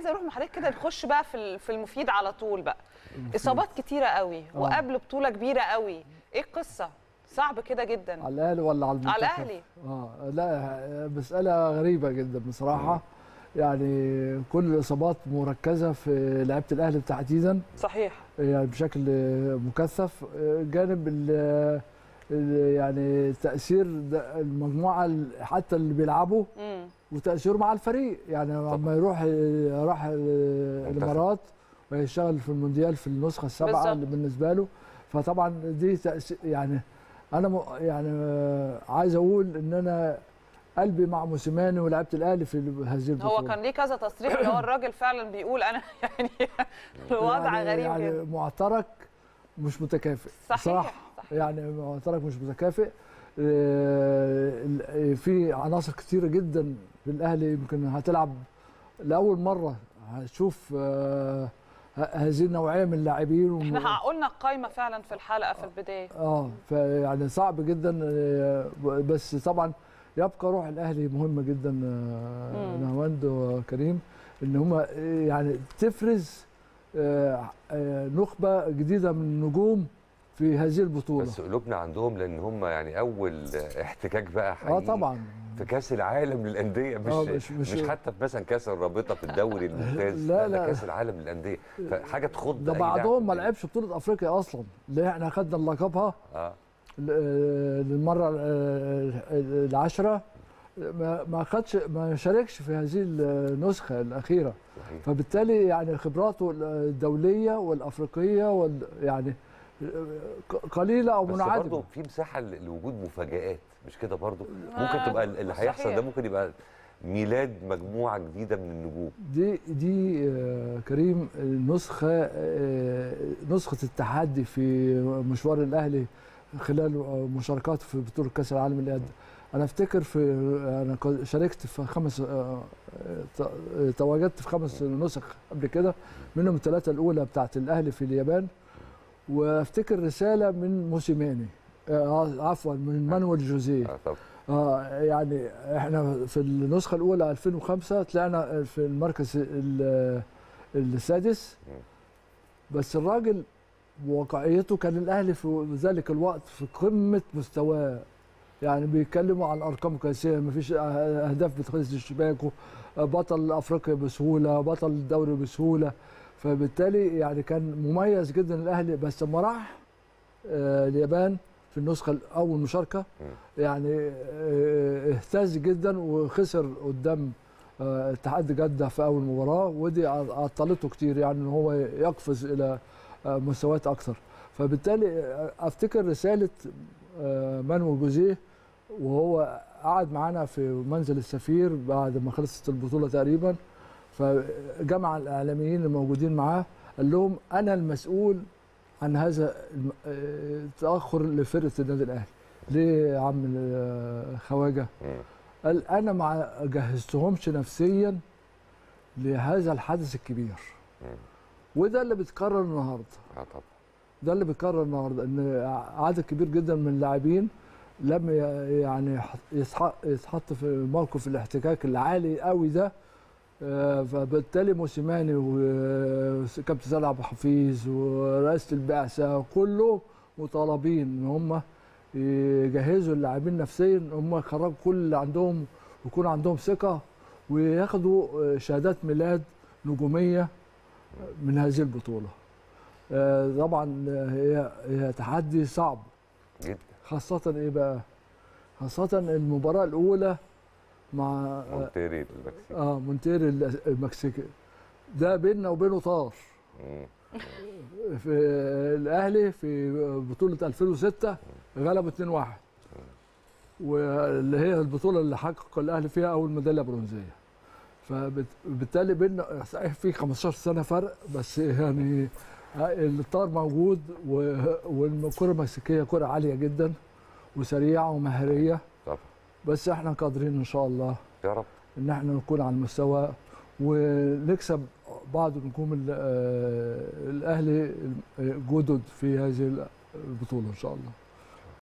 عايزه اروح مع حضرتك كده نخش بقى في ال- في المفيد على طول بقى اصابات كتيره قوي آه. وقبل بطوله كبيره قوي ايه القصه صعب كده جدا على الاهلي ولا على المنتخب؟ على الاهلي اه لا مسألة غريبة جدا بصراحة يعني كل الإصابات مركزة في لعيبة الأهلي تحديدا صحيح يعني بشكل مكثف جانب ال ال- يعني تأثير ده- المجموعة ال- حتى اللي بيلعبوا امم وتأثيره مع الفريق يعني لما يروح راح الإمارات ويشتغل في المونديال في النسخة السابعة بالظبط. اللي بالنسبة له فطبعا دي تأثير يعني أنا م- يعني آه، عايز أقول إن أنا قلبي مع موسيماني ولاعيبة الأهلي في هذه البطولة هو كان ليه كذا تصريح اللي هو الراجل فعلا بيقول انا يعني الوضع يعني غريب يعني جدا معترك مش متكافئ صحيح بصراحة صحيح يعني معترك مش متكافئ آه، ال- في عناصر كتيرة جدا في الأهلي يمكن هتلعب لأول مرة هتشوف آه، ه- هذه النوعية من اللاعبين وم- احنا قلنا القايمه فعلا في الحلقه في البدايه اه فيعني صعب جدا آه، بس طبعا يبقى روح الاهلي مهمه جدا آه، مم. نهاوند وكريم ان هم يعني تفرز آه، آه، نخبه جديده من النجوم في هذه البطوله بس قلوبنا عندهم لان هم يعني اول احتكاك بقى حقيقي اه طبعا في كاس العالم للانديه مش آه، مش, مش- مش, مش- حتى في مثلا كاس الرابطه في الدوري الممتاز لا، ده لا. كاس العالم للانديه فحاجه تخض ده أي لاعب بعضهم ما في لعبش بطوله افريقيا اصلا اللي احنا خدنا لقبها اه ل- آه، للمره آه، العاشره ما ما خدش ما شاركش في هذه النسخه الاخيره صحيح فبالتالي يعني خبراته الدوليه والافريقيه وال يعني قليله او بس برضه منعدمه في مساحه ل- لوجود مفاجآت مش كده برضه آه، ممكن تبقى اللي هيحصل صحيح. ده ممكن يبقى ميلاد مجموعه جديده من النجوم دي دي آه، كريم النسخه آه، نسخه التحدي في مشوار الاهلي خلال مشاركاته في بطوله كاس العالم لليد انا افتكر في انا كنت شاركت في خمس آه، آه، تواجدت في خمس نسخ قبل كده منهم الثلاثه الاولى بتاعت الاهلي في اليابان وافتكر رساله من موسيماني آه، عفوا من مانويل جوزيه اه طب اه يعني احنا في النسخه الاولى 2005 طلعنا في المركز ال- السادس بس الراجل واقعيته كان الاهلي في ذلك الوقت في قمه مستواه يعني بيتكلموا عن ارقام قياسيه مفيش اهداف بتخلص الشباك بطل افريقيا بسهوله بطل الدوري بسهوله فبالتالي يعني كان مميز جدا الاهلي بس لما راح آه، اليابان في النسخه اول مشاركه يعني آه، اهتز جدا وخسر قدام آه، اتحاد جده في اول مباراه ودي عطلته كتير يعني ان هو يقفز الى آه، مستويات اكثر فبالتالي آه، افتكر رساله آه، مانويل جوزيه وهو قعد معانا في منزل السفير بعد ما خلصت البطوله تقريبا فجمع الاعلاميين الموجودين معاه قال لهم انا المسؤول عن هذا الم- آه، التاخر لفرقه النادي الاهلي ليه يا عم آه، خواجه مم. قال انا ما جهزتهمش نفسيا لهذا الحدث الكبير مم. وده اللي بيتكرر النهارده اه طبعا ده اللي بيتكرر النهارده ان عدد كبير جدا من اللاعبين لم ي- يعني يح- يتح- يتحط في موقف الاحتكاك العالي قوي ده آه، فبالتالي موسيماني وكابتن سيد عبد الحفيظ ورئاسه البعثه كلهم مطالبين ان هم يجهزوا اللاعبين نفسيا ان هم يخرجوا كل اللي عندهم ويكون عندهم ثقه وياخدوا آه، شهادات ميلاد نجوميه من هذه البطوله. آه، طبعا هي هي تحدي صعب جدا خاصة ايه بقى؟ خاصة المباراة الأولى مع مونتيري المكسيك اه مونتير المكسيكي ده بيننا وبينه طار مم. في الأهلي في بطولة 2006 غلب 2-1 واللي هي البطولة اللي حقق الأهلي فيها أول ميدالية برونزية فبالتالي بيننا صحيح في 15 سنة فرق بس يعني الطار موجود و- والكرة المكسيكية كرة عالية جدا وسريعة ومهرية طبعا بس احنا قادرين ان شاء الله يا رب ان احنا نكون على المستوى ونكسب بعض نجوم ال- آه، الاهلي الجدد في هذه البطوله ان شاء الله